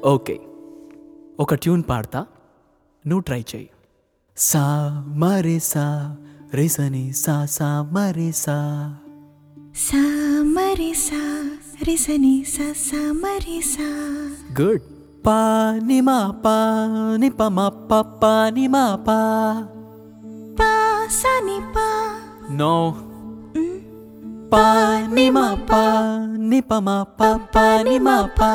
okay ఒక tune పాడతా నువ్వు ట్రై చేయి సా మరే సా రేసని సా సా మరే సా సా మరి సా రిసని సా సా మరి సా గుడ్ పా ని మా పా ని ప మా ప పా ని మా పా పా సా ని పా నో పా ని మా పా ని ప మా ప పా ని మా పా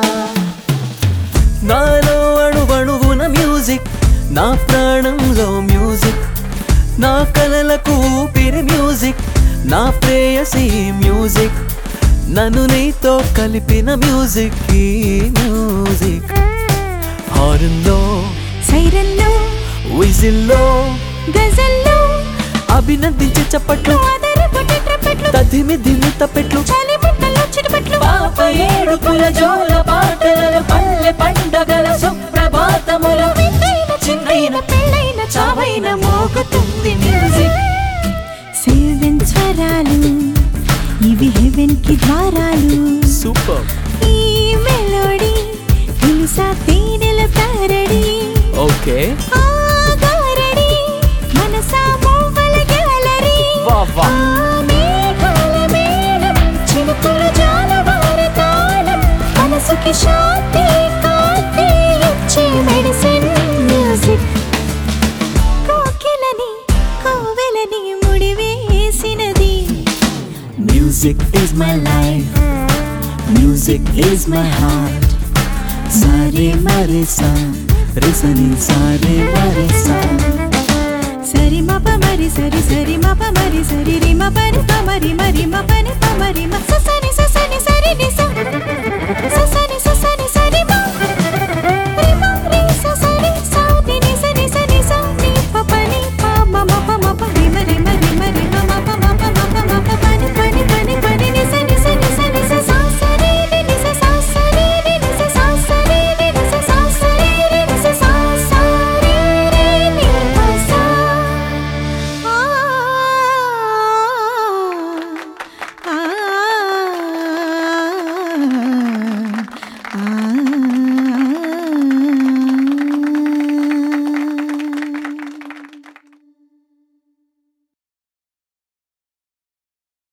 నాలో అణువణువున మ్యూజిక్ నా ప్రాణంలో మ్యూజిక్ నా కలలకు ఊపిరి మ్యూజిక్ నా ప్రేయసి మ్యూజిక్ నన్ను నీతో కలిపిన మ్యూజిక్ ఈ మ్యూజిక్ హార్న్లో సైరన్లో విజిల్లో గజల్లో అభినందించే చప్పట్లు ఆధారపడ్డ ట్రపెట్లు తదిమి దిమి తప్పెట్లు చలి బుట్టలో చిరుపట్లు పాప ఏడుపుల జోల పాటలలో పల్లె పండగల సుప్రభాతములు వింతైన చిన్నైన పెళ్ళైన చావైన మోగుతుంది మ్యూజిక్ సెవెన్ స్వరాలు ఇవి హెవెన్ కి ద్వారాలు సూపర్ ఈ మెలోడీ తెలుసా తేనెల తారడి ఓకే ఆ గారడి మనసా మూవల గ్యాలరీ వా వా ఆ మేఘాల మేళం చినుకుల జాలవార తాళం మనసుకి శాంతి కాంతి ఇచ్చే మెడిసిన్ మ్యూజిక్ కోకిలని కోవెలని ముడివేసినది music is my life music is my heart సారే మరే సా రిసని సారే మరే సా సరి మప మరి సరి సరి మప మరి సరి రి మ పరి ప మరి మరి మ పని ప మరి మ